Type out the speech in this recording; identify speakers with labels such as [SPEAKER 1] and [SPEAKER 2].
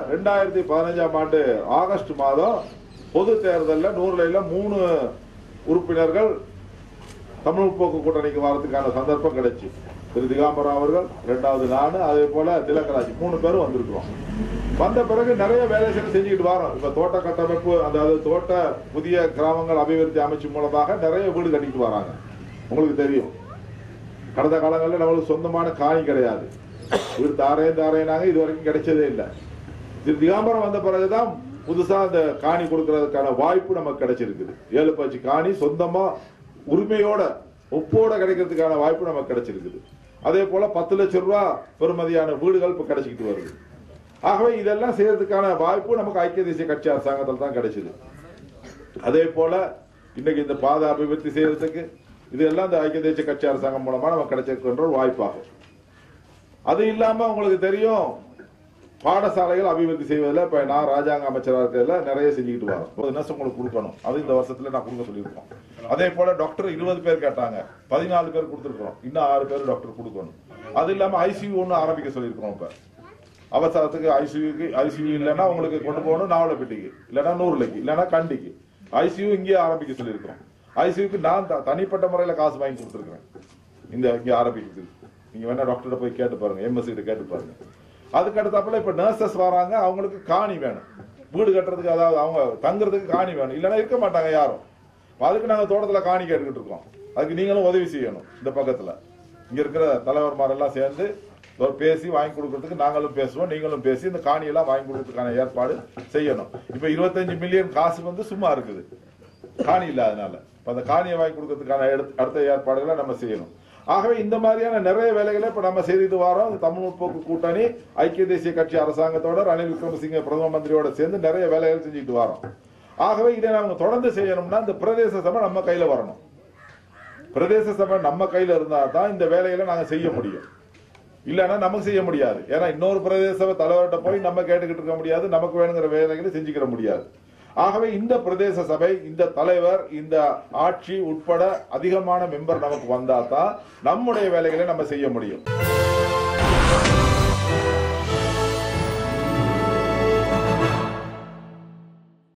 [SPEAKER 1] ரெண்டாயிரத்தி பதினஞ்சாம் ஆண்டு ஆகஸ்ட் மாதம் பொது தேர்தலில் நூறுல மூணு உறுப்பினர்கள் தமிழ் முற்போக்கு கூட்டணிக்கு வரதுக்கான சந்தர்ப்பம் கிடைச்சு திரு திகாம்பரம் அவர்கள் ரெண்டாவது நானு அதே போல திலகராஜ் மூணு பேரும் வந்திருக்கிறோம் வந்த பிறகு நிறைய வேலைகள் செஞ்சுக்கிட்டு வரோம் இப்ப தோட்ட கட்டமைப்பு அதாவது தோட்ட புதிய கிராமங்கள் அபிவிருத்தி அமைச்சு மூலமாக நிறைய வீடு கட்டிட்டு வராங்க உங்களுக்கு தெரியும் கடந்த காலங்களில் நம்மளுக்கு சொந்தமான காணி கிடையாது வீடு தாரேன் தாரேனாங்க இது வரைக்கும் கிடைச்சதே இல்லை திரு திகாம்பரம் வந்த பிறகுதான் புதுசா அந்த காணி கொடுக்கறதுக்கான வாய்ப்பு நமக்கு கிடைச்சிருக்குது ஏழு பச்சு காணி சொந்தமா உரிமையோட ஒப்போட கிடைக்கிறதுக்கான வாய்ப்பு நமக்கு கிடைச்சிருக்குது அதே போல பத்து லட்சம் ரூபாய் பெறுமதியான வீடுகள் இப்ப கிடைச்சிக்கிட்டு வருது ஆகவே இதெல்லாம் செய்யறதுக்கான வாய்ப்பு நமக்கு ஐக்கிய தேசிய கட்சி அரசாங்கத்தில் தான் கிடைச்சது அதே போல இன்னைக்கு இந்த பாதை அபிவிருத்தி செய்யறதுக்கு இதெல்லாம் இந்த ஐக்கிய தேசிய கட்சி அரசாங்கம் மூலமா நமக்கு கிடைச்சிருக்கின்ற ஒரு வாய்ப்பாகும் அது இல்லாம உங்களுக்கு தெரியும் பாடசாலைகள் அபிவிருத்தி செய்வதில் இப்ப நான் ராஜாங்க அமைச்சராக இருக்கிறதுல நிறைய செஞ்சுக்கிட்டு வரோம் ஒரு நர்ஸ் உங்களுக்கு கொடுக்கணும் அது இந்த வருஷத்துல நான் கொடுக்க சொல்லியிருக்கோம் அதே போல டாக்டர் இருபது பேர் கேட்டாங்க பதினாலு பேர் கொடுத்துருக்கோம் இன்னும் ஆறு பேர் டாக்டர் கொடுக்கணும் அது இல்லாம ஐசியூ ஒன்று ஆரம்பிக்க சொல்லியிருக்கோம் இப்ப அவசரத்துக்கு ஐசியூக்கு ஐசியூ இல்லைன்னா உங்களுக்கு கொண்டு போகணும் நாவலப்பட்டிக்கு இல்லைன்னா நூறுலைக்கு இல்லைன்னா கண்டிக்கு ஐசியூ இங்கேயே ஆரம்பிக்க சொல்லியிருக்கோம் ஐசியூக்கு நான் த- தனிப்பட்ட முறையில் காசு வாங்கி கொடுத்துருக்கேன் இந்த இங்கே ஆரம்பிக்கிறதுக்கு நீங்க வேணா டாக்டர்கிட்ட போய் கேட்டு பாருங்க எம்எஸ்சி கிட்ட கேட்டு பாருங்க அதுக்கு அடுத்தாப்புல இப்ப நர்சஸ் வராங்க அவங்களுக்கு காணி வேணும் வீடு கட்டுறதுக்கு அதாவது அவங்க தங்குறதுக்கு காணி வேணும் இல்லைன்னா இருக்க மாட்டாங்க யாரும் அதுக்கு நாங்க தோட்டத்துல காணி கேட்டுக்கிட்டு இருக்கோம் அதுக்கு நீங்களும் உதவி செய்யணும் இந்த பக்கத்துல இங்க இருக்கிற தலைவர்மாரெல்லாம் சேர்ந்து ஒரு பேசி வாங்கி கொடுக்கறதுக்கு நாங்களும் பேசுவோம் நீங்களும் பேசி இந்த காணியெல்லாம் வாங்கி கொடுக்கறதுக்கான ஏற்பாடு செய்யணும் இப்ப இருபத்தஞ்சு மில்லியன் காசு வந்து சும்மா இருக்குது காணி இல்லாதனால இப்ப அந்த காணியை வாங்கி கொடுக்கறதுக்கான அடுத்த- அடுத்த ஏற்பாடுகளை நம்ம செய்யணும் ஆகவே இந்த மாதிரியான நிறைய வேலைகளை இப்ப நம்ம செய்துட்டு வரோம் இந்த தமிழ் முற்போக்கு கூட்டணி ஐக்கிய தேசிய கட்சி அரசாங்கத்தோட ரணில் விக்ரமசிங்க பிரதம மந்திரியோட சேர்ந்து நிறைய வேலைகள் செஞ்சுட்டு வரோம் ஆகவே இதை நாம தொடர்ந்து செய்யணும்னா இந்த பிரதேச சபை நம்ம கையில வரணும் பிரதேச சபை நம்ம கையில இருந்தா தான் இந்த வேலைகளை நாங்க செய்ய முடியும் இல்லைன்னா நமக்கு செய்ய முடியாது ஏன்னா இன்னொரு பிரதேச சபை தலைவர்கிட்ட போய் நம்ம கேட்டுக்கிட்டு இருக்க முடியாது நமக்கு வேணுங்கிற வேலைகளை செஞ்சுக்கிற முடியாது ஆகவே இந்த பிரதேச சபை இந்த தலைவர் இந்த ஆட்சி உட்பட அதிகமான மெம்பர் நமக்கு வந்தா தான் நம்முடைய வேலைகளை நம்ம செய்ய முடியும்